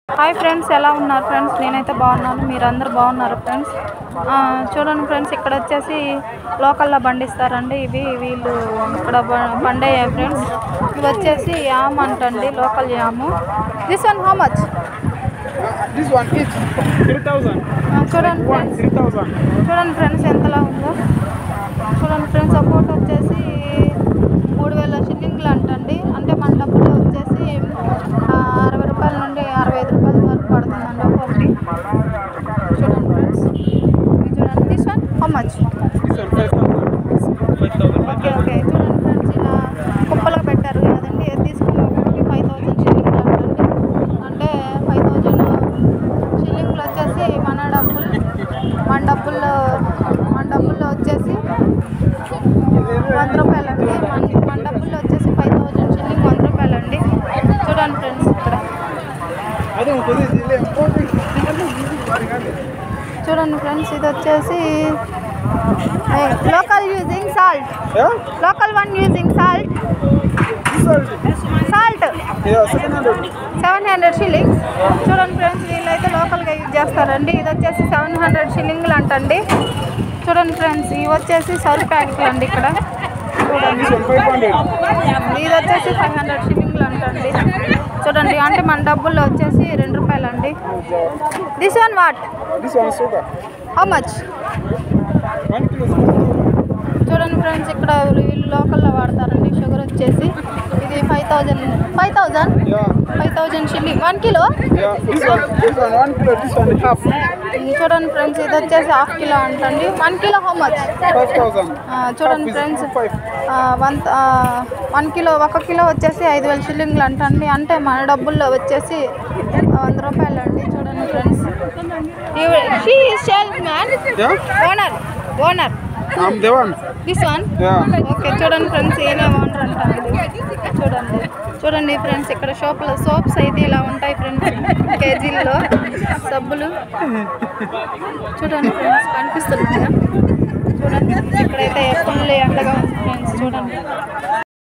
Hi friends ఎలా ఉన్నారు friends నేనైతే బాగున్నాను మీరందరూ బాగున్నారు ఫ్రెండ్స్ ఆ, చూడండి ఫ్రెండ్స్ ఇక్కడ వచ్చేసి లోకల్లో పండిస్తారండి ఇవి వీళ్ళు ఇక్కడ బ- పండేయ ఫ్రెండ్స్ ఇవి వచ్చేసి యామ్ అంటండి local yam this one how much This one each 3000. చూడండి One ఫ్రెండ్స్ 3000. చూడండి ఫ్రెండ్స్ ఎంతలా ఉందో చూడండి ఫ్రెండ్స్ సపోర్ట్ వచ్చేసి మూడు వేల షిల్లింగ్లు అంటండి అంటే మన డబ్బులు వచ్చేసి ఆ, అరవై రూపాయల నుండి అరవై ఐదు రూపాయల వరకు పడుతుందండి ఒక్కొక్కటి చూడండి ఫ్రెండ్స్ ఇది చూడండి this one how much This one 5000. 5000. Okay okay చూడండి ఫ్రెండ్స్ ఇలా కుప్పలో పెట్టారు కదండి ఏది తీసుకున్న ఒకటి ఫైవ్ థౌజండ్ షిల్లింగ్లు అంటండి అంటే ఫైవ్ థౌజండ్ షిల్లింగ్లు వచ్చేసి మన డబ్బులు మన డబ్బుల్లో మన డబ్బుల్లో వచ్చేసి వంద రూపాయలు అండి మన మన డబ్బుల్లో వచ్చేసి ఫైవ్ థౌజండ్ షిల్లింగ్ వంద రూపాయలు అండి చూడండి ఫ్రెండ్స్ ఇక్కడ అదే ఉంటుంది ఇది చూడండి ఫ్రెండ్స్ ఇది వచ్చేసి local using salt Yeah? Local one using salt This one. Salt Yeah, 700. Seven hundred shillings చూడండి ఫ్రెండ్స్ వీళ్ళైతే లోకల్గా యూజ్ చేస్తారండి ఇది వచ్చేసి సెవెన్ హండ్రెడ్ షిల్లింగ్లు అంటండి చూడండి ఫ్రెండ్స్ ఇవి వచ్చేసి సర్వ్ ప్యాకెట్లు అండి ఇక్కడ చూడండి This one 500. ఇది వచ్చేసి ఫైవ్ హండ్రెడ్ షిల్లింగ్లు అంటండి చూడండి అంటే మన డబ్బుల్లో వచ్చేసి రెండు రూపాయలు అండి this one what This one sugar. How much 1 kilo sugar. చూడండి ఫ్రెండ్స్ ఇక్కడ వీళ్ళు లోకల్లో వాడతారండి షుగర్ వచ్చేసి ఇది five thousand five thousand Yeah. Five thousand shilling one kilo Yeah. This one. This one 1 kilo. This one half. చూడండి friends ఇది వచ్చేసి హాఫ్ కిలో అంటండి వన్ కిలో హౌ మచ్ 5000. చూడండి ఫ్రెండ్స్ వన్ వన్ కిలో ఒక kilo వచ్చేసి ఐదు వేల షిల్లింగ్లు అంటండి అంటే మన డబ్బుల్లో వచ్చేసి ఆ, వంద రూపాయలు అండి చూడండి friends she salesman Yeah? Owner owner I'm the one. This one Yeah. Okay చూడండి ఫ్రెండ్స్ ఏనే ఓనర్ అంటారు చూడండి చూడండి ఫ్రెండ్స్ ఇక్కడ షాప్లో సోప్స్ అయితే ఇలా ఉంటాయి ఫ్రెండ్స్ కేజీల్లో సబ్బులు చూడండి ఫ్రెండ్స్ కనిపిస్తున్నాయా చూడండి ఇక్కడైతే ఫుల్ ఎండగా ఉంది ఫ్రెండ్స్ చూడండి